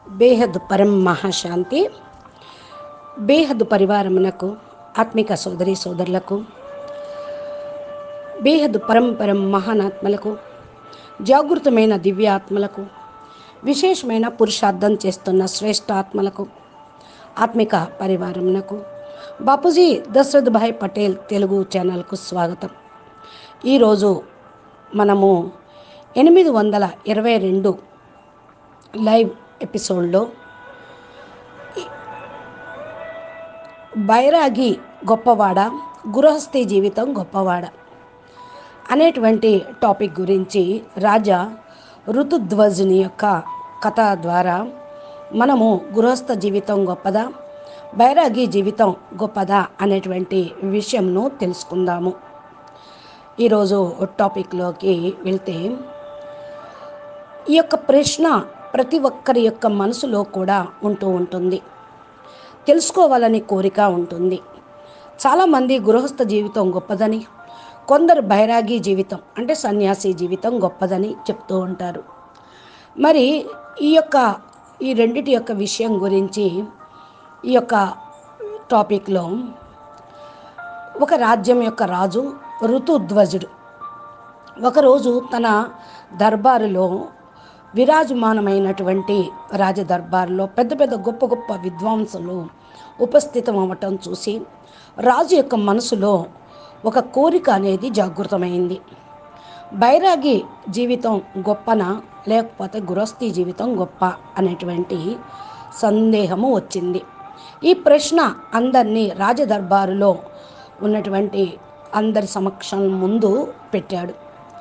బేహద్ పరం మహాశాంతి బేహద్ పరివారమునకు ఆత్మిక సోదరి సోదరులకు బేహద్ పరం పరం మహానాత్మలకు జాగృతమైన దివ్యాత్మలకు విశేషమైన పురుషార్థం చేస్తున్న శ్రేష్ఠ ఆత్మలకు ఆత్మిక పరివారమునకు బాపూజీ దశరథ్ భాయ్ పటేల్ తెలుగు ఛానల్కు స్వాగతం ఈరోజు మనము ఎనిమిది వందల ఇరవై రెండు లైవ్ ఎపిసోడ్లో బైరాగి గొప్పవాడ గృహస్థి జీవితం గొప్పవాడ అనేటువంటి టాపిక్ గురించి రాజా ఋతుధ్వజుని యొక్క కథ ద్వారా మనము గృహస్థ జీవితం గొప్పదా బైరాగి జీవితం గొప్పదా అనేటువంటి విషయంను తెలుసుకుందాము ఈరోజు టాపిక్లోకి వెళ్తే ఈ యొక్క ప్రశ్న ప్రతి ఒక్కరి యొక్క మనసులో కూడా ఉంటూ ఉంటుంది తెలుసుకోవాలని కోరిక ఉంటుంది చాలామంది గృహస్థ జీవితం గొప్పదని కొందరు బైరాగి జీవితం అంటే సన్యాసి జీవితం గొప్పదని చెప్తూ ఉంటారు మరి ఈ యొక్క ఈ రెండిటి యొక్క విషయం గురించి ఈ యొక్క టాపిక్లో ఒక రాజ్యం యొక్క రాజు ఋతుధ్వజుడు ఒకరోజు తన దర్బారులో విరాజమానమైనటువంటి రాజదర్బారులో పెద్ద పెద్ద గొప్ప గొప్ప విద్వాంసులు ఉపస్థితం అవ్వటం చూసి రాజు యొక్క మనసులో ఒక కోరిక అనేది జాగృతమైంది బైరాగి జీవితం గొప్పన లేకపోతే గృహస్థి జీవితం గొప్ప అనేటువంటి సందేహము వచ్చింది ఈ ప్రశ్న అందరినీ రాజదర్బారులో ఉన్నటువంటి అందరి సమక్షం ముందు పెట్టాడు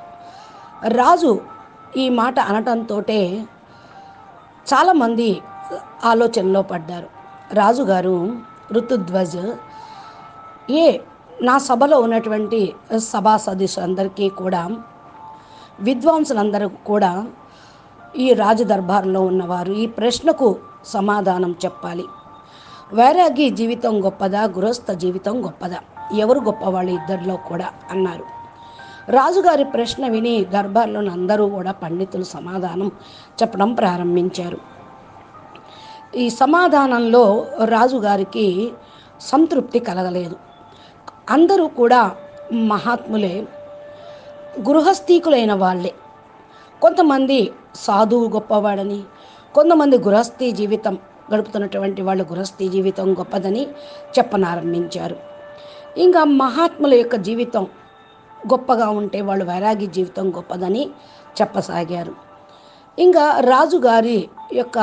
రాజు ఈ మాట అనటంతో చాలామంది ఆలోచనలో పడ్డారు రాజుగారు ఋతుధ్వజ్ ఏ నా సభలో ఉన్నటువంటి సభా సదస్సులందరికీ కూడా విద్వాంసులందరూ కూడా ఈ రాజదర్బార్లో ఉన్నవారు ఈ ప్రశ్నకు సమాధానం చెప్పాలి వైరాగి జీవితం గొప్పదా గృహస్థ జీవితం గొప్పదా ఎవరు గొప్పవాళ్ళు ఇద్దరిలో కూడా అన్నారు రాజుగారి ప్రశ్న విని దర్బార్లోని అందరూ కూడా పండితులు సమాధానం చెప్పడం ప్రారంభించారు ఈ సమాధానంలో రాజుగారికి సంతృప్తి కలగలేదు అందరూ కూడా మహాత్ములే గృహస్థీకులైన వాళ్ళే కొంతమంది సాధువు గొప్పవాడని కొంతమంది గృహస్థీ జీవితం గడుపుతున్నటువంటి వాళ్ళు గృహస్థీ జీవితం గొప్పదని చెప్పనారంభించారు ఇంకా మహాత్ముల యొక్క జీవితం గొప్పగా ఉంటే వాళ్ళు వైరాగి జీవితం గొప్పదని చెప్పసాగారు ఇంకా రాజుగారి యొక్క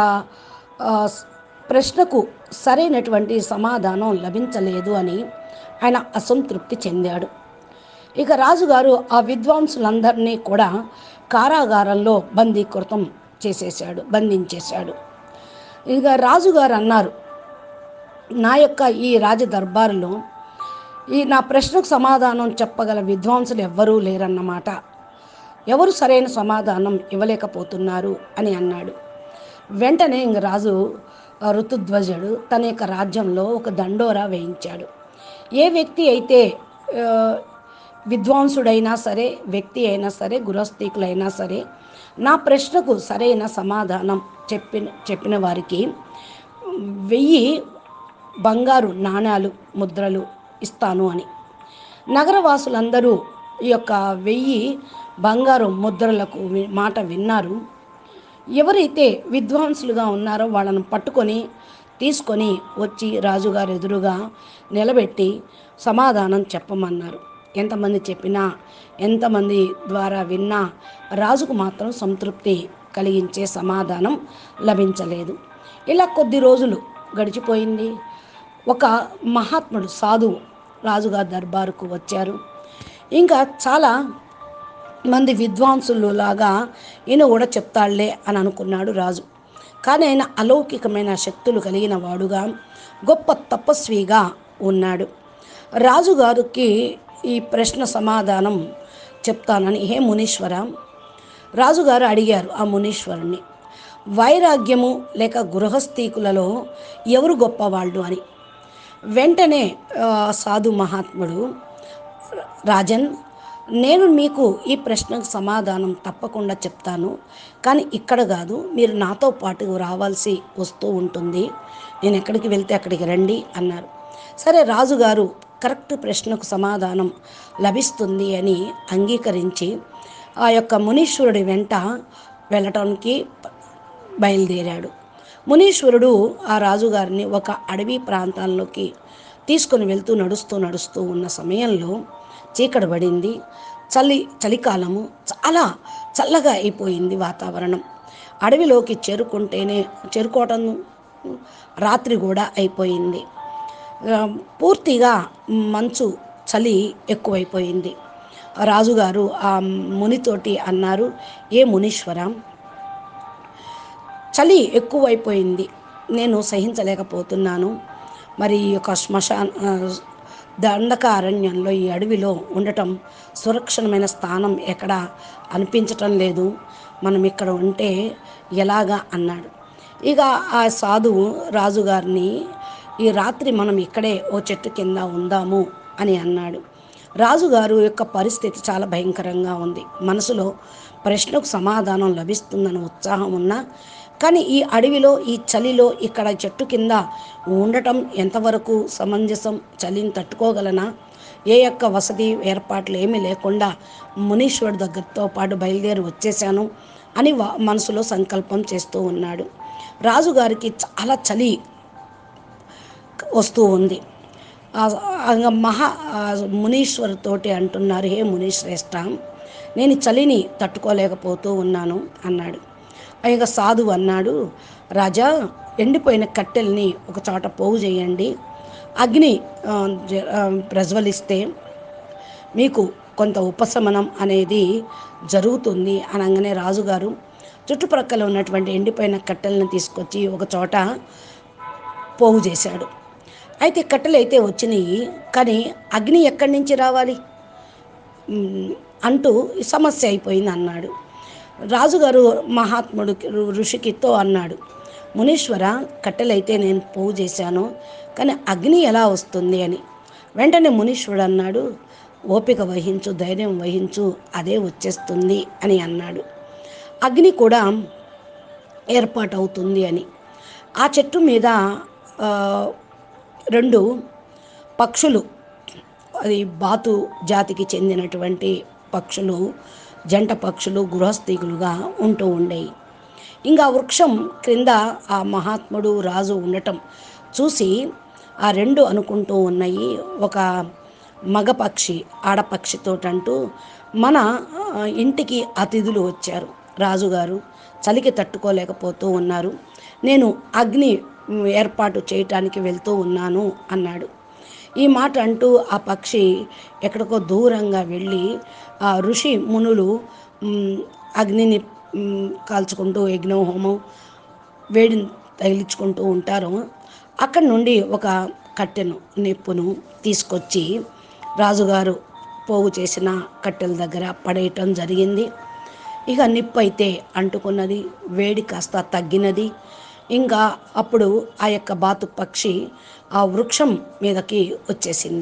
ప్రశ్నకు సరైనటువంటి సమాధానం లభించలేదు అని ఆయన అసంతృప్తి చెందాడు ఇక రాజుగారు ఆ విద్వాంసులందరినీ కూడా కారాగారంలో బందీకృతం చేసేసాడు బంధించేశాడు ఇక రాజుగారు అన్నారు నా యొక్క ఈ రాజ దర్బారులో ఈ నా ప్రశ్నకు సమాధానం చెప్పగల విద్వాంసులు ఎవ్వరూ లేరన్నమాట ఎవరు సరైన సమాధానం ఇవ్వలేకపోతున్నారు అని అన్నాడు వెంటనే ఇంక రాజు ఋతుధ్వజుడు తన యొక్క రాజ్యంలో ఒక దండోరా వేయించాడు ఏ వ్యక్తి అయితే విద్వాంసుడైనా సరే వ్యక్తి అయినా సరే గృహస్థికులైనా సరే నా ప్రశ్నకు సరైన సమాధానం చెప్పిన చెప్పిన వారికి వెయ్యి బంగారు నాణాలు ముద్రలు ఇస్తాను అని నగరవాసులందరూ ఈ యొక్క వెయ్యి బంగారు ముద్రలకు మాట విన్నారు ఎవరైతే విద్వాంసులుగా ఉన్నారో వాళ్ళను పట్టుకొని తీసుకొని వచ్చి రాజుగారు ఎదురుగా నిలబెట్టి సమాధానం చెప్పమన్నారు ఎంతమంది చెప్పినా ఎంతమంది ద్వారా విన్నా రాజుకు మాత్రం సంతృప్తి కలిగించే సమాధానం లభించలేదు ఇలా కొద్ది రోజులు గడిచిపోయింది ఒక మహాత్ముడు సాధువు రాజుగారి దర్బారుకు వచ్చారు ఇంకా చాలా మంది విద్వాంసులు లాగా ఈయన కూడా చెప్తాళ్లే అని అనుకున్నాడు రాజు కానీ ఆయన అలౌకికమైన శక్తులు కలిగిన వాడుగా గొప్ప తపస్విగా ఉన్నాడు రాజుగారికి ఈ ప్రశ్న సమాధానం చెప్తానని హే మునీశ్వర రాజుగారు అడిగారు ఆ మునీశ్వరుణ్ణి వైరాగ్యము లేక గృహస్థీకులలో ఎవరు గొప్పవాళ్ళు అని వెంటనే సాధు మహాత్ముడు రాజన్ నేను మీకు ఈ ప్రశ్నకు సమాధానం తప్పకుండా చెప్తాను కానీ ఇక్కడ కాదు మీరు నాతో పాటు రావాల్సి వస్తూ ఉంటుంది నేను ఎక్కడికి వెళ్తే అక్కడికి రండి అన్నారు సరే రాజుగారు కరెక్ట్ ప్రశ్నకు సమాధానం లభిస్తుంది అని అంగీకరించి ఆ యొక్క మునీశ్వరుడి వెంట వెళ్ళటానికి బయలుదేరాడు మునీశ్వరుడు ఆ రాజుగారిని ఒక అడవి ప్రాంతాల్లోకి తీసుకొని వెళ్తూ నడుస్తూ నడుస్తూ ఉన్న సమయంలో చీకటి పడింది చలి చలికాలము చాలా చల్లగా అయిపోయింది వాతావరణం అడవిలోకి చేరుకుంటేనే చేరుకోవటం రాత్రి కూడా అయిపోయింది ఆ, పూర్తిగా మంచు చలి ఎక్కువైపోయింది రాజుగారు ఆ మునితోటి అన్నారు ఏ మునీశ్వరం చలి ఎక్కువైపోయింది నేను సహించలేకపోతున్నాను మరి ఈ యొక్క శ్మశాన ఆ, దండక అరణ్యంలో ఈ అడవిలో ఉండటం సురక్షణమైన స్థానం ఎక్కడ అనిపించటం లేదు మనం ఇక్కడ ఉంటే ఎలాగా అన్నాడు ఇక ఆ సాధువు రాజుగారిని ఈ రాత్రి మనం ఇక్కడే ఓ చెట్టు కింద ఉందాము అని అన్నాడు రాజుగారు యొక్క పరిస్థితి చాలా భయంకరంగా ఉంది మనసులో ప్రశ్నకు సమాధానం లభిస్తుందన్న ఉత్సాహం ఉన్నా కానీ ఈ అడవిలో ఈ చలిలో ఇక్కడ చెట్టు కింద ఉండటం ఎంతవరకు సమంజసం చలిని తట్టుకోగలనా ఏ యొక్క వసతి ఏర్పాట్లు ఏమీ లేకుండా మునీశ్వరుడు దగ్గరతో పాటు బయలుదేరి వచ్చేసాను అని వా- మనసులో సంకల్పం చేస్తూ ఉన్నాడు రాజుగారికి చాలా చలి వస్తూ ఉంది ఆ- ఆ మహా ఆ మునీశ్వరుతోటి అంటున్నారు హే మునీశ్రేష్ఠ నేను ఈ చలిని తట్టుకోలేకపోతూ ఉన్నాను అన్నాడు ఇక సాధువు అన్నాడు రాజా ఎండిపోయిన కట్టెల్ని ఒక చోట పోగు చేయండి అగ్ని ఆ, జ- ఆ, ప్రజ్వలిస్తే మీకు కొంత ఉపశమనం అనేది జరుగుతుంది అనగానే రాజుగారు చుట్టుప్రక్కల ఉన్నటువంటి ఎండిపోయిన కట్టెలను తీసుకొచ్చి ఒక చోట పోగు చేశాడు అయితే కట్టెలు అయితే వచ్చినాయి కానీ అగ్ని ఎక్కడి నుంచి రావాలి మ్, అంటూ ఈ సమస్య అయిపోయింది అన్నాడు రాజుగారు మహాత్ముడు ఋషికితో అన్నాడు మునీశ్వర కట్టెలైతే నేను పోగు చేశాను కానీ అగ్ని ఎలా వస్తుంది అని వెంటనే మునీశ్వరుడు అన్నాడు ఓపిక వహించు ధైర్యం వహించు అదే వచ్చేస్తుంది అని అన్నాడు అగ్ని కూడా ఏర్పాటవుతుంది అని ఆ చెట్టు మీద ఆ, రెండు పక్షులు అది బాతు జాతికి చెందినటువంటి పక్షులు జంట పక్షులు గృహస్థికులుగా ఉంటూ ఉండేవి ఇంకా వృక్షం క్రింద ఆ మహాత్ముడు రాజు ఉండటం చూసి ఆ రెండు అనుకుంటూ ఉన్నాయి ఒక మగ పక్షి ఆడపక్షితోటంటూ మన ఆ, ఇంటికి అతిథులు వచ్చారు రాజుగారు చలికి తట్టుకోలేకపోతూ ఉన్నారు నేను అగ్ని మ్, ఏర్పాటు చేయటానికి వెళ్తూ ఉన్నాను అన్నాడు ఈ మాట అంటూ ఆ పక్షి ఎక్కడికో దూరంగా వెళ్ళి ఆ ఋషి మునులు మ్, అగ్నిని మ్, కాల్చుకుంటూ యజ్ఞం హోమం వేడిని తగిలించుకుంటూ ఉంటారు అక్కడి నుండి ఒక కట్టెను నిప్పును తీసుకొచ్చి రాజుగారు పోగు చేసిన కట్టెల దగ్గర పడేయటం జరిగింది ఇక నిప్పు అయితే అంటుకున్నది వేడి కాస్త తగ్గినది ఇంకా అప్పుడు ఆ యొక్క బాతు పక్షి ఆ వృక్షం మీదకి వచ్చేసింది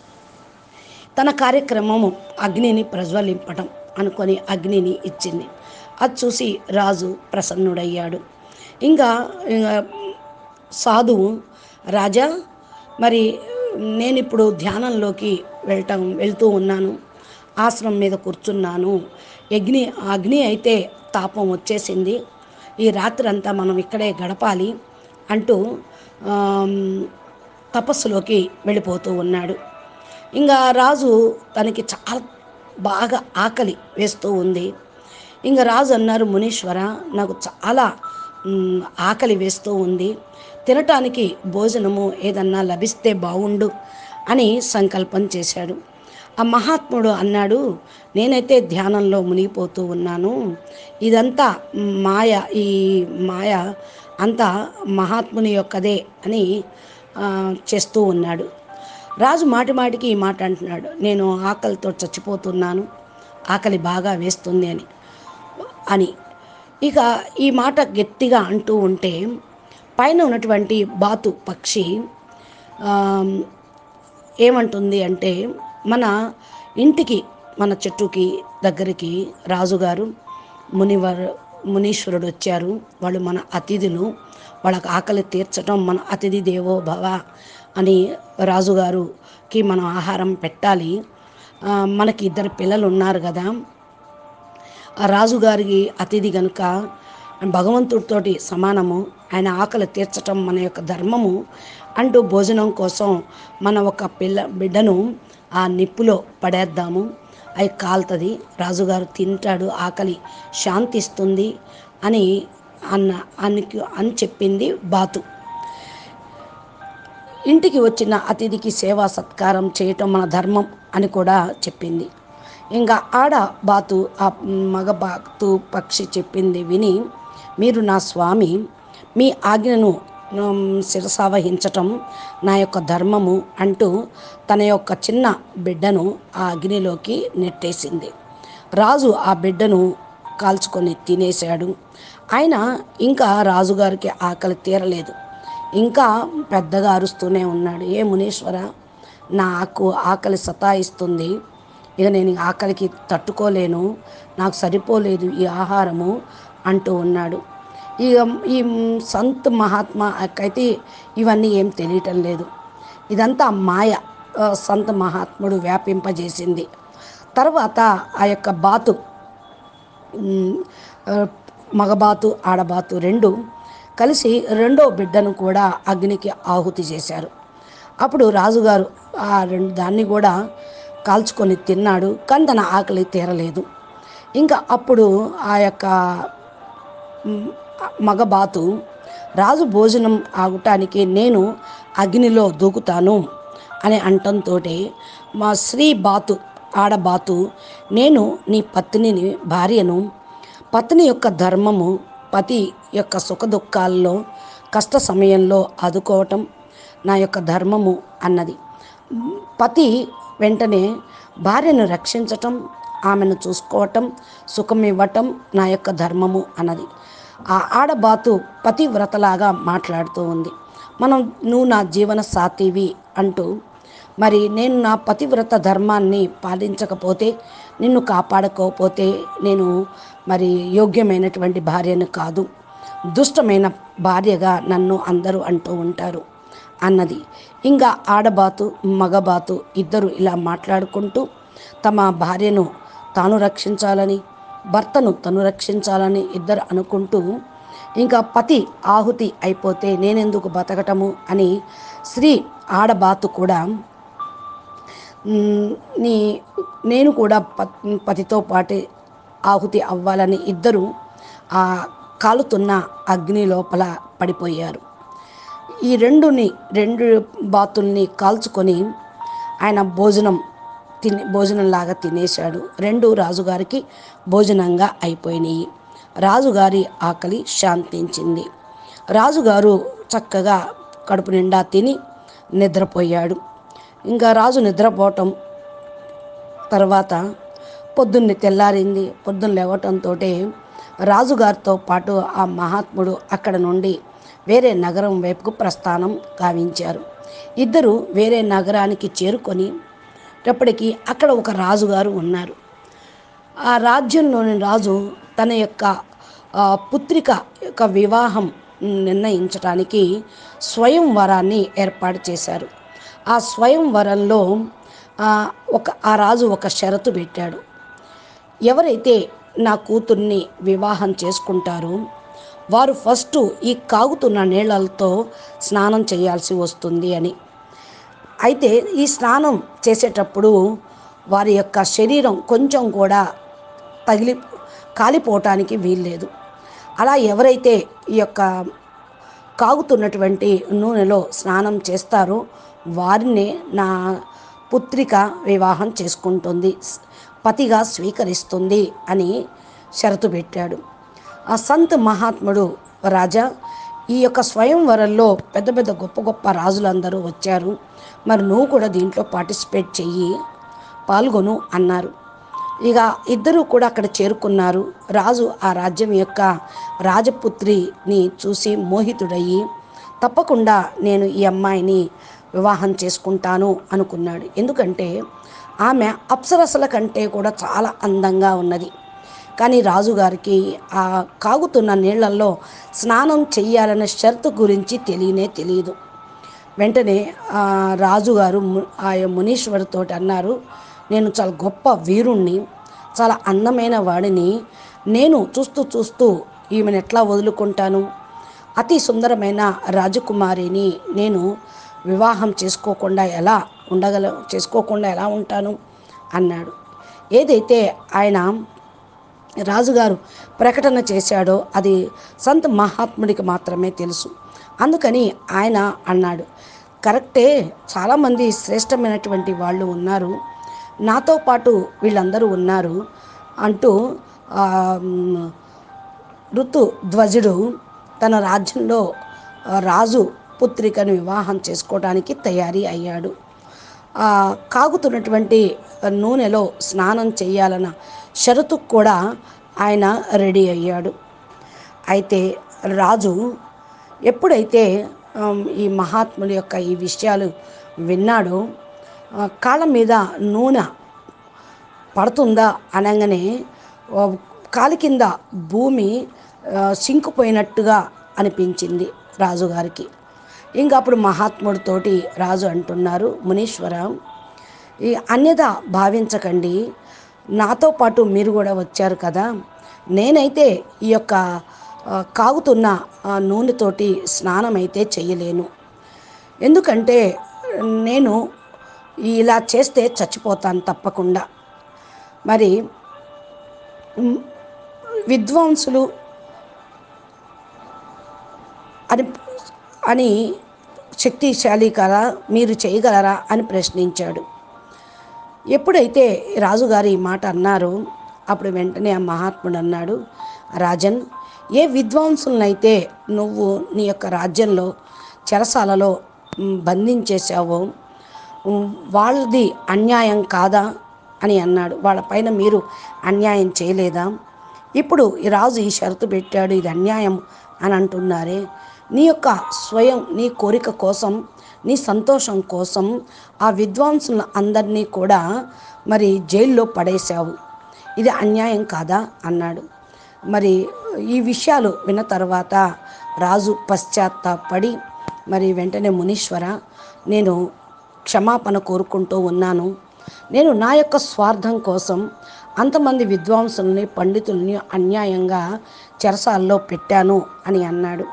తన కార్యక్రమము అగ్నిని ప్రజ్వలింపటం అనుకొని అగ్నిని ఇచ్చింది అది చూసి రాజు ప్రసన్నుడయ్యాడు ఇంకా ఇంకా సాధువు రాజా మరి నేను ఇప్పుడు ధ్యానంలోకి వెళ్ళటం వెళ్తూ ఉన్నాను ఆశ్రమం మీద కూర్చున్నాను అగ్ని అగ్ని అయితే తాపం వచ్చేసింది ఈ రాత్రి అంతా మనం ఇక్కడే గడపాలి అంటూ ఆమ్, తపస్సులోకి వెళ్ళిపోతూ ఉన్నాడు ఇంకా రాజు తనకి చాలా బాగా ఆకలి వేస్తూ ఉంది ఇంకా రాజు అన్నారు మునీశ్వర నాకు చాలా మ్, ఆకలి వేస్తూ ఉంది తినటానికి భోజనము ఏదన్నా లభిస్తే బాగుండు అని సంకల్పం చేశాడు ఆ మహాత్ముడు అన్నాడు నేనైతే ధ్యానంలో మునిగిపోతూ ఉన్నాను ఇదంతా మాయ ఈ మాయ అంతా మహాత్ముని యొక్కదే అని ఆ, చేస్తూ ఉన్నాడు రాజు మాటి మాటికి ఈ మాట అంటున్నాడు నేను ఆకలితో చచ్చిపోతున్నాను ఆకలి బాగా వేస్తుంది అని అని ఇక ఈ మాట గట్టిగా అంటూ ఉంటే పైన ఉన్నటువంటి బాతు పక్షి ఆమ్, ఏమంటుంది అంటే మన ఇంటికి మన చెట్టుకి దగ్గరికి రాజుగారు మునివర్ మునీశ్వరుడు వచ్చారు వాళ్ళు మన అతిథులు వాళ్ళకి ఆకలి తీర్చడం మన అతిథి దేవో భవ అని రాజుగారుకి మనం ఆహారం పెట్టాలి ఆ, మనకి ఇద్దరు పిల్లలు ఉన్నారు కదా ఆ రాజుగారికి అతిథి గనుక భగవంతుడితోటి సమానము ఆయన ఆకలి తీర్చటం మన యొక్క ధర్మము అంటూ భోజనం కోసం మన ఒక పిల్ల బిడ్డను ఆ నిప్పులో పడేద్దాము అవి కాలుతుంది రాజుగారు తింటాడు ఆకలి శాంతిస్తుంది అని అన్న అనికి అని చెప్పింది బాతు ఇంటికి వచ్చిన అతిథికి సేవా సత్కారం చేయటం మన ధర్మం అని కూడా చెప్పింది ఇంకా ఆడ బాతు ఆ మగ బాతు పక్షి చెప్పింది విని మీరు నా స్వామి మీ ఆజ్ఞను ఉమ్, శిరసావహించటం నా యొక్క ధర్మము అంటూ తన యొక్క చిన్న బిడ్డను ఆ అగ్నిలోకి నెట్టేసింది రాజు ఆ బిడ్డను కాల్చుకొని తినేశాడు ఆయన ఇంకా రాజుగారికి ఆకలి తీరలేదు ఇంకా పెద్దగా అరుస్తూనే ఉన్నాడు ఏ మునీశ్వర నాకు ఆకలి సతాయిస్తుంది ఇక నేను ఈ ఆకలికి తట్టుకోలేను నాకు సరిపోలేదు ఈ ఆహారము అంటూ ఉన్నాడు ఇక ఈ సంత్ మహాత్మాకైతే ఇవన్నీ ఏం తెలియటం లేదు ఇదంతా మాయ ఆ, సంత్ మహాత్ముడు వ్యాపింపజేసింది తర్వాత ఆ యొక్క బాతు ఉమ్, ఆ, మగబాతు ఆడబాతు రెండు కలిసి రెండో బిడ్డను కూడా అగ్నికి ఆహుతి చేశారు అప్పుడు రాజుగారు ఆ రెండు దాన్ని కూడా కాల్చుకొని తిన్నాడు కానీ తన ఆకలి తీరలేదు ఇంకా అప్పుడు ఆ యొక్క మ్, మగబాతు రాజు భోజనం ఆగటానికి నేను అగ్నిలో దూకుతాను అని అంటంతో మా శ్రీ బాతు ఆడబాతు నేను నీ పత్నిని భార్యను పత్ని యొక్క ధర్మము పతి యొక్క సుఖ దుఃఖాల్లో కష్ట సమయంలో ఆదుకోవటం నా యొక్క ధర్మము అన్నది పతి వెంటనే భార్యను రక్షించటం ఆమెను చూసుకోవటం సుఖం ఇవ్వటం నా యొక్క ధర్మము అన్నది ఆ ఆడబాతు పతివ్రతలాగా మాట్లాడుతూ ఉంది మనం నువ్వు నా జీవన సాతివి అంటూ మరి నేను నా పతివ్రత ధర్మాన్ని పాటించకపోతే నిన్ను కాపాడకపోతే నేను మరి యోగ్యమైనటువంటి భార్యను కాదు దుష్టమైన భార్యగా నన్ను అందరూ అంటూ ఉంటారు అన్నది ఇంకా ఆడబాతు మగబాతు ఇద్దరు ఇలా మాట్లాడుకుంటూ తమ భార్యను తాను రక్షించాలని భర్తను తను రక్షించాలని ఇద్దరు అనుకుంటూ ఇంకా పతి ఆహుతి అయిపోతే నేనెందుకు బతకటము అని స్త్రీ ఆడబాతు కూడా మ్, నీ నేను కూడా ప- పతితో పాటే ఆహుతి అవ్వాలని ఇద్దరు ఆ కాలుతున్న అగ్ని లోపల పడిపోయారు ఈ రెండుని రెండు బాతుల్ని కాల్చుకొని ఆయన భోజనం తిని భోజనంలాగా తినేశాడు రెండు రాజుగారికి భోజనంగా అయిపోయినాయి రాజుగారి ఆకలి శాంతించింది రాజుగారు చక్కగా కడుపు నిండా తిని నిద్రపోయాడు ఇంకా రాజు నిద్రపోవటం తర్వాత పొద్దున్నే తెల్లారింది పొద్దున్న లేవటంతో రాజుగారితో పాటు ఆ మహాత్ముడు అక్కడ నుండి వేరే నగరం వైపుకు ప్రస్థానం గావించారు ఇద్దరు వేరే నగరానికి చేరుకొని అప్పటికి అక్కడ ఒక రాజుగారు ఉన్నారు ఆ రాజ్యంలోని రాజు తన యొక్క ఆ, పుత్రిక యొక్క వివాహం నిర్ణయించడానికి స్వయంవరాన్ని ఏర్పాటు చేశారు ఆ స్వయంవరంలో ఆ, ఒక ఆ రాజు ఒక షరతు పెట్టాడు ఎవరైతే నా కూతుర్ని వివాహం చేసుకుంటారో వారు ఫస్ట్ ఈ కాగుతున్న నీళ్ళతో స్నానం చేయాల్సి వస్తుంది అని అయితే ఈ స్నానం చేసేటప్పుడు వారి యొక్క శరీరం కొంచెం కూడా తగిలి కాలిపోవటానికి వీల్లేదు అలా ఎవరైతే ఈ యొక్క కాగుతున్నటువంటి నూనెలో స్నానం చేస్తారో వారినే నా పుత్రిక వివాహం చేసుకుంటుంది పతిగా స్వీకరిస్తుంది అని షరతు పెట్టాడు ఆ సంత్ మహాత్ముడు రాజా ఈ యొక్క స్వయంవరంలో పెద్ద పెద్ద గొప్ప గొప్ప రాజులందరూ వచ్చారు మరి నువ్వు కూడా దీంట్లో పార్టిసిపేట్ చెయ్యి పాల్గొను అన్నారు ఇక ఇద్దరూ కూడా అక్కడ చేరుకున్నారు రాజు ఆ రాజ్యం యొక్క రాజపుత్రిని చూసి మోహితుడయ్యి తప్పకుండా నేను ఈ అమ్మాయిని వివాహం చేసుకుంటాను అనుకున్నాడు ఎందుకంటే ఆమె అప్సరసల కంటే కూడా చాలా అందంగా ఉన్నది కానీ రాజుగారికి ఆ కాగుతున్న నీళ్లలో స్నానం చెయ్యాలనే షరతు గురించి తెలియనే తెలియదు వెంటనే ఆ రాజుగారు ము- ఆ మునీశ్వరుతో అన్నారు నేను చాలా గొప్ప వీరుణ్ణి చాలా అందమైన వాడిని నేను చూస్తూ చూస్తూ ఈమెను ఎట్లా వదులుకుంటాను అతి సుందరమైన రాజకుమారిని నేను వివాహం చేసుకోకుండా ఎలా ఉండగల చేసుకోకుండా ఎలా ఉంటాను అన్నాడు ఏదైతే ఆయన రాజుగారు ప్రకటన చేశాడో అది సంత మహాత్ముడికి మాత్రమే తెలుసు అందుకని ఆయన అన్నాడు కరెక్టే చాలామంది శ్రేష్టమైనటువంటి వాళ్ళు ఉన్నారు నాతో పాటు వీళ్ళందరూ ఉన్నారు అంటూ ఆ, మ్, ఋతు ధ్వజుడు తన రాజ్యంలో ఆ, రాజు పుత్రికను వివాహం చేసుకోవడానికి తయారీ అయ్యాడు ఆ, కాగుతున్నటువంటి నూనెలో స్నానం చేయాలన్న షరతు కూడా ఆయన రెడీ అయ్యాడు అయితే రాజు ఎప్పుడైతే ఆమ్, ఈ మహాత్ముల యొక్క ఈ విషయాలు విన్నాడో ఆ, కాళ్ళ మీద నూనె పడుతుందా అనగానే ఆ, కాలి కింద భూమి ఆ, సింకుపోయినట్టుగా అనిపించింది రాజుగారికి ఇంకా అప్పుడు మహాత్ముడితోటి రాజు అంటున్నారు మునీశ్వర ఈ అన్యత భావించకండి నాతో పాటు మీరు కూడా వచ్చారు కదా నేనైతే ఈ యొక్క ఆ, కాగుతున్న ఆ, నూనెతోటి స్నానం అయితే చేయలేను ఎందుకంటే నేను ఇలా చేస్తే చచ్చిపోతాను తప్పకుండా మరి మ్, విద్వాంసులు అని అని శక్తిశాలి కదా మీరు చేయగలరా అని ప్రశ్నించాడు ఎప్పుడైతే రాజుగారు ఈ మాట అన్నారో అప్పుడు వెంటనే ఆ మహాత్ముడు అన్నాడు రాజన్ ఏ విద్వాంసులనైతే నువ్వు నీ యొక్క రాజ్యంలో చెరసాలలో మ్, బంధించేశావో మ్, వాళ్ళది అన్యాయం కాదా అని అన్నాడు వాళ్ళపైన మీరు అన్యాయం చేయలేదా ఇప్పుడు ఈ రాజు ఈ షరతు పెట్టాడు ఇది అన్యాయం అని అంటున్నారే నీ యొక్క స్వయం నీ కోరిక కోసం నీ సంతోషం కోసం ఆ విద్వాంసులను అందరినీ కూడా మరి జైల్లో పడేశావు ఇది అన్యాయం కాదా అన్నాడు మరి ఈ విషయాలు విన్న తర్వాత రాజు పశ్చాత్తాపడి మరి వెంటనే మునీశ్వర నేను క్షమాపణ కోరుకుంటూ ఉన్నాను నేను నా యొక్క స్వార్థం కోసం అంతమంది విద్వాంసుల్ని పండితుల్ని అన్యాయంగా చెరసాల్లో పెట్టాను అని అన్నాడు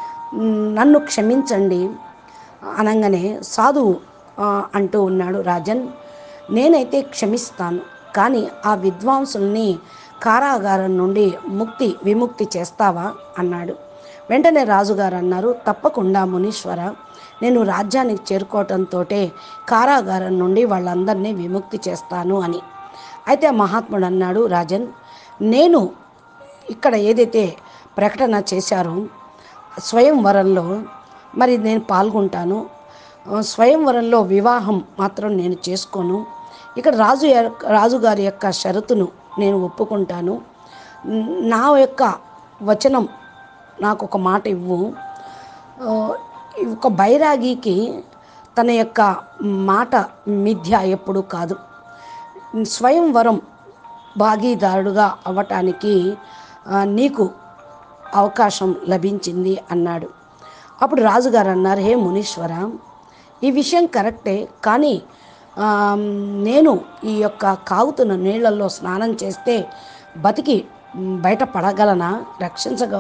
నన్ను క్షమించండి అనగానే సాధువు ఆ, అంటూ ఉన్నాడు రాజన్ నేనైతే క్షమిస్తాను కానీ ఆ విద్వాంసుల్ని కారాగారం నుండి ముక్తి విముక్తి చేస్తావా అన్నాడు వెంటనే రాజుగారు అన్నారు తప్పకుండా మునీశ్వర నేను రాజ్యానికి చేరుకోవటంతో కారాగారం నుండి వాళ్ళందరినీ విముక్తి చేస్తాను అని అయితే ఆ మహాత్ముడు అన్నాడు రాజన్ నేను ఇక్కడ ఏదైతే ప్రకటన చేశారో స్వయంవరంలో మరి నేను పాల్గొంటాను ఆ, స్వయంవరంలో వివాహం మాత్రం నేను చేసుకోను ఇక్కడ రాజు యొక్క- రాజుగారి యొక్క షరతును నేను ఒప్పుకుంటాను న- నా యొక్క వచనం నాకు ఒక మాట ఇవ్వు ఆ, ఒక బైరాగికి తన యొక్క మాట మిథ్య ఎప్పుడు కాదు స్వయంవరం భాగీదారుడుగా అవ్వటానికి ఆ, నీకు అవకాశం లభించింది అన్నాడు అప్పుడు రాజుగారు అన్నారు హే మునీశ్వర ఈ విషయం కరెక్టే కానీ ఆ, నేను ఈ యొక్క కాగుతున్న నీళ్ళల్లో స్నానం చేస్తే బతికి మ్, బయట పడగలనా రక్షించగ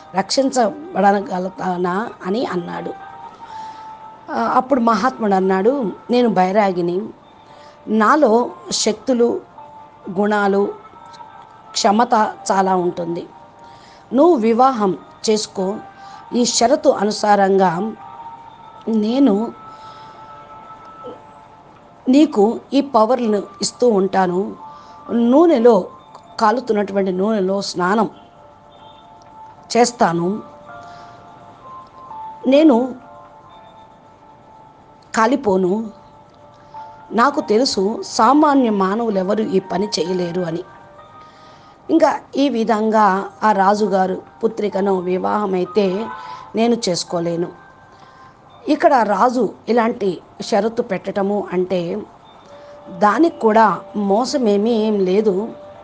రక్షించబడగలనా అని అన్నాడు ఆ, అప్పుడు మహాత్ముడు అన్నాడు నేను బైరాగిని నాలో శక్తులు గుణాలు క్షమత చాలా ఉంటుంది నువ్వు వివాహం చేసుకో ఈ షరతు అనుసారంగా నేను నీకు ఈ పవర్లను ఇస్తూ ఉంటాను నూనెలో కాలుతున్నటువంటి నూనెలో స్నానం చేస్తాను నేను కాలిపోను నాకు తెలుసు సామాన్య మానవులు ఎవరు ఈ పని చేయలేరు అని ఇంకా ఈ విధంగా ఆ రాజుగారు పుత్రికను వివాహమైతే నేను చేసుకోలేను ఇక్కడ రాజు ఇలాంటి షరతు పెట్టటము అంటే దానికి కూడా మోసమేమీ ఏం లేదు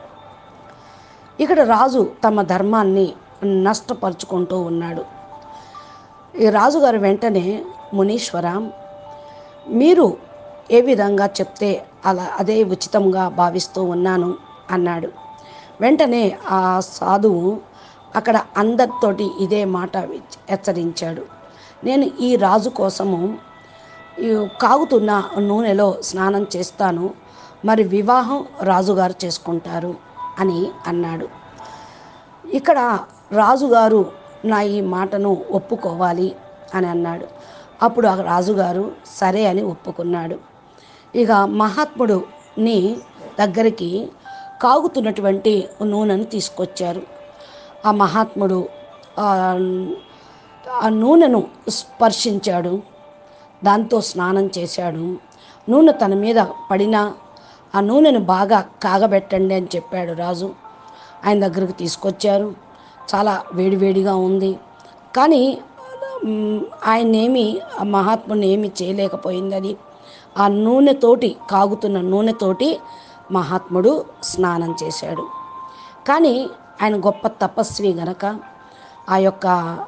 ఇక్కడ రాజు తమ ధర్మాన్ని నష్టపరుచుకుంటూ ఉన్నాడు ఈ రాజుగారు వెంటనే మునీశ్వర మీరు ఏ విధంగా చెప్తే అలా అదే ఉచితంగా భావిస్తూ ఉన్నాను అన్నాడు వెంటనే ఆ సాధువు అక్కడ అందరితోటి ఇదే మాట హెచ్చరించాడు నేను ఈ రాజు కోసము ఈ కాగుతున్న నూనెలో స్నానం చేస్తాను మరి వివాహం రాజుగారు చేసుకుంటారు అని అన్నాడు ఇక్కడ రాజుగారు నా ఈ మాటను ఒప్పుకోవాలి అని అన్నాడు అప్పుడు ఆ రాజుగారు సరే అని ఒప్పుకున్నాడు ఇక మహాత్ముడుని దగ్గరికి కాగుతున్నటువంటి నూనెను తీసుకొచ్చారు ఆ మహాత్ముడు ఆ ఆ నూనెను స్పర్శించాడు దాంతో స్నానం చేశాడు నూనె తన మీద పడిన ఆ నూనెను బాగా కాగబెట్టండి అని చెప్పాడు రాజు ఆయన దగ్గరికి తీసుకొచ్చారు చాలా వేడివేడిగా ఉంది కానీ మ్, ఆయన్నేమి ఆ మహాత్ముని ఏమి చేయలేకపోయిందని ఆ నూనెతోటి కాగుతున్న నూనెతోటి మహాత్ముడు స్నానం చేశాడు కానీ ఆయన గొప్ప తపస్వి గనక ఆ యొక్క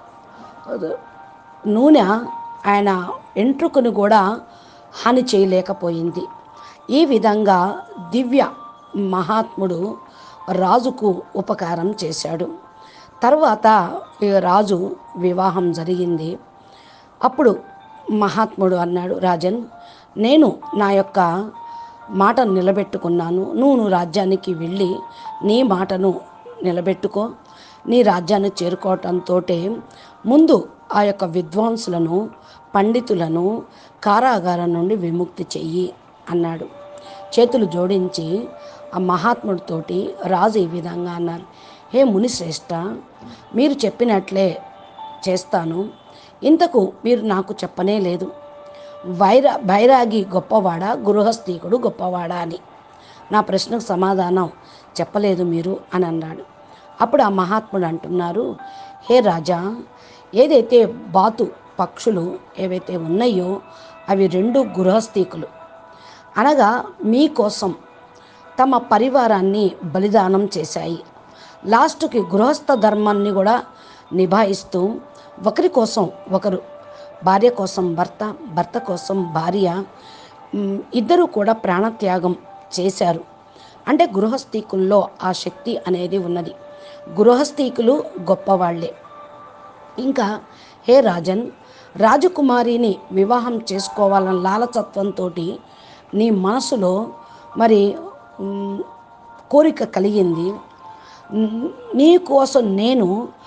నూనె ఆయన ఎంట్రుకను కూడా హాని చేయలేకపోయింది ఈ విధంగా దివ్య మహాత్ముడు రాజుకు ఉపకారం చేశాడు తర్వాత ఈ రాజు వివాహం జరిగింది అప్పుడు మహాత్ముడు అన్నాడు రాజన్ నేను నా యొక్క మాటను నిలబెట్టుకున్నాను నువ్వు నువ్వు రాజ్యానికి వెళ్ళి నీ మాటను నిలబెట్టుకో నీ రాజ్యాన్ని చేరుకోవటంతో ముందు ఆ యొక్క విద్వాంసులను పండితులను కారాగారం నుండి విముక్తి చెయ్యి అన్నాడు చేతులు జోడించి ఆ మహాత్ముడితోటి రాజు ఈ విధంగా అన్నారు హే మునిశ్రేష్ఠ మీరు చెప్పినట్లే చేస్తాను ఇంతకు మీరు నాకు చెప్పనే లేదు వైరా బైరాగి గొప్పవాడా గృహస్థీకుడు గొప్పవాడా అని నా ప్రశ్నకు సమాధానం చెప్పలేదు మీరు అని అన్నాడు అప్పుడు ఆ మహాత్ముడు అంటున్నారు హే రాజా ఏదైతే బాతు పక్షులు ఏవైతే ఉన్నాయో అవి రెండు గృహస్థీకులు అనగా మీకోసం తమ పరివారాన్ని బలిదానం చేశాయి లాస్ట్కి గృహస్థ ధర్మాన్ని కూడా నిభాయిస్తూ ఒకరి కోసం ఒకరు భార్య కోసం భర్త భర్త కోసం భార్య మ్, ఇద్దరూ కూడా ప్రాణత్యాగం చేశారు అంటే గృహస్థీకుల్లో ఆ శక్తి అనేది ఉన్నది గృహస్థీకులు గొప్పవాళ్లే ఇంకా హే రాజన్ రాజకుమారిని వివాహం చేసుకోవాలన్న లాలచత్వంతో నీ మనసులో మరి మ్, కోరిక కలిగింది మ్, నీ కోసం నేను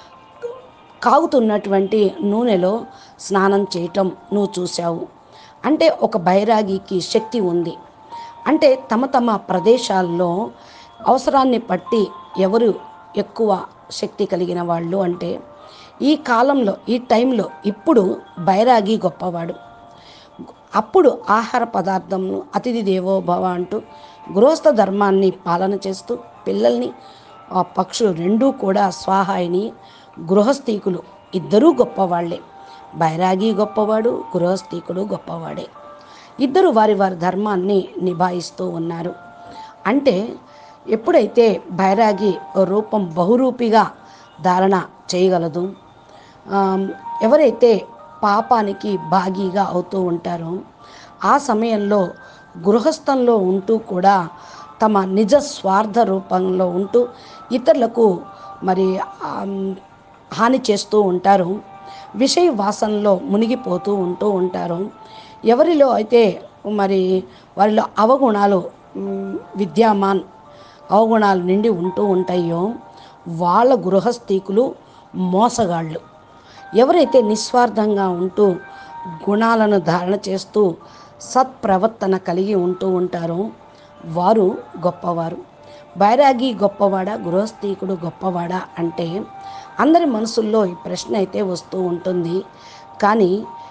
కాగుతున్నటువంటి నూనెలో స్నానం చేయటం నువ్వు చూసావు అంటే ఒక బైరాగికి శక్తి ఉంది అంటే తమ తమ ప్రదేశాల్లో అవసరాన్ని బట్టి ఎవరు ఎక్కువ శక్తి కలిగిన వాళ్ళు అంటే ఈ కాలంలో ఈ టైంలో ఇప్పుడు బైరాగి గొప్పవాడు అప్పుడు ఆహార పదార్థంను అతిథి దేవో భవ అంటూ గృహస్థ ధర్మాన్ని పాలన చేస్తూ పిల్లల్ని ఆ పక్షులు రెండూ కూడా స్వాహాయిని గృహస్థీకులు ఇద్దరూ గొప్పవాళ్లే బైరాగి గొప్పవాడు గృహస్థీకుడు గొప్పవాడే ఇద్దరు వారి వారి ధర్మాన్ని నిభాయిస్తూ ఉన్నారు అంటే ఎప్పుడైతే బైరాగి రూపం బహురూపిగా ధారణ చేయగలదు ఆమ్, ఎవరైతే పాపానికి భాగీగా అవుతూ ఉంటారో ఆ సమయంలో గృహస్థంలో ఉంటూ కూడా తమ నిజ స్వార్థ రూపంలో ఉంటూ ఇతరులకు మరి ఆమ్, హాని చేస్తూ ఉంటారు విషయ వాసనలో మునిగిపోతూ ఉంటూ ఉంటారు ఎవరిలో అయితే మరి వారిలో అవగుణాలు మ్, విద్యామాన్ అవగుణాలు నిండి ఉంటూ ఉంటాయో వాళ్ళ గృహస్థీకులు మోసగాళ్ళు ఎవరైతే నిస్వార్థంగా ఉంటూ గుణాలను ధారణ చేస్తూ సత్ప్రవర్తన కలిగి ఉంటూ ఉంటారో వారు గొప్పవారు బైరాగి గొప్పవాడా గృహస్థీకుడు గొప్పవాడా అంటే అందరి మనసుల్లో ఈ ప్రశ్న అయితే వస్తూ ఉంటుంది కానీ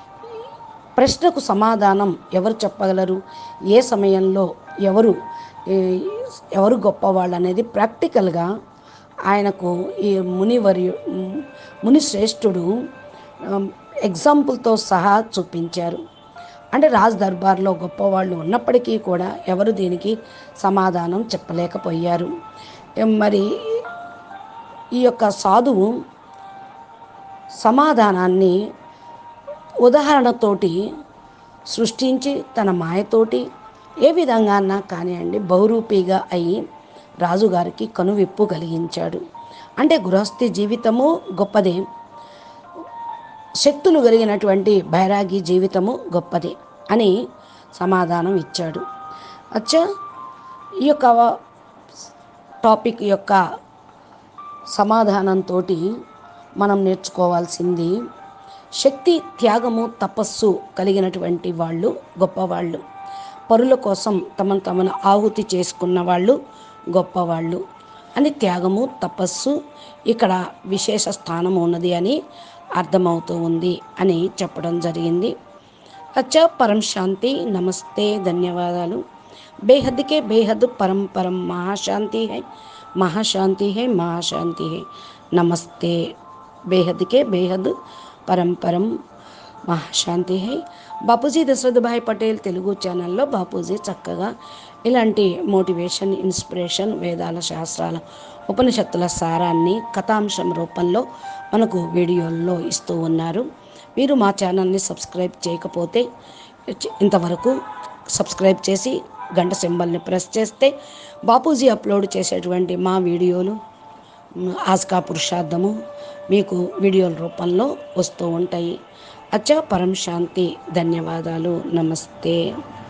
ప్రశ్నకు సమాధానం ఎవరు చెప్పగలరు ఏ సమయంలో ఎవరు ఏ, ఎవరు గొప్పవాళ్ళు అనేది ప్రాక్టికల్గా ఆయనకు ఈ మునివర్యు ముని శ్రేష్ఠుడు ఆమ్, ఎగ్జాంపుల్తో సహా చూపించారు అంటే రాజ్ దర్బార్లో గొప్పవాళ్ళు ఉన్నప్పటికీ కూడా ఎవరు దీనికి సమాధానం చెప్పలేకపోయారు ఎం మరి ఈ యొక్క సాధువు సమాధానాన్ని ఉదాహరణతోటి సృష్టించి తన మాయతోటి ఏ విధంగా కానివ్వండి బహురూపిగా అయి రాజుగారికి కనువిప్పు కలిగించాడు అంటే గృహస్థి జీవితము గొప్పదే శక్తులు కలిగినటువంటి బైరాగి జీవితము గొప్పది అని సమాధానం ఇచ్చాడు అచ్చా ఈ యొక్క టాపిక్ యొక్క సమాధానంతో మనం నేర్చుకోవాల్సింది శక్తి త్యాగము తపస్సు కలిగినటువంటి వాళ్ళు గొప్పవాళ్ళు పరుల కోసం తమను తమను ఆహుతి చేసుకున్న వాళ్ళు గొప్పవాళ్ళు అని త్యాగము తపస్సు ఇక్కడ విశేష స్థానం ఉన్నది అని అర్థమవుతూ ఉంది అని చెప్పడం జరిగింది అచ్చా పరం శాంతి నమస్తే ధన్యవాదాలు బేహద్కే బేహద్ పరం పరం మహాశాంతి హై మహాశాంతి హై మహాశాంతి హై నమస్తే బేహద్కే బేహద్ పరం పరం మహాశాంతి హై బాపూజీ దశరథ్ భాయ్ పటేల్ తెలుగు ఛానల్లో బాపూజీ చక్కగా ఇలాంటి మోటివేషన్ ఇన్స్పిరేషన్ వేదాల శాస్త్రాల ఉపనిషత్తుల సారాన్ని కథాంశం రూపంలో మనకు వీడియోల్లో ఇస్తూ ఉన్నారు మీరు మా ఛానల్ని సబ్స్క్రైబ్ చేయకపోతే ఇంతవరకు సబ్స్క్రైబ్ చేసి గంట సింబల్ని ప్రెస్ చేస్తే బాపూజీ అప్లోడ్ చేసేటువంటి మా వీడియోలు ఆస్కా పురుషార్థము మీకు వీడియోల రూపంలో వస్తూ ఉంటాయి అచ్చా పరం శాంతి ధన్యవాదాలు నమస్తే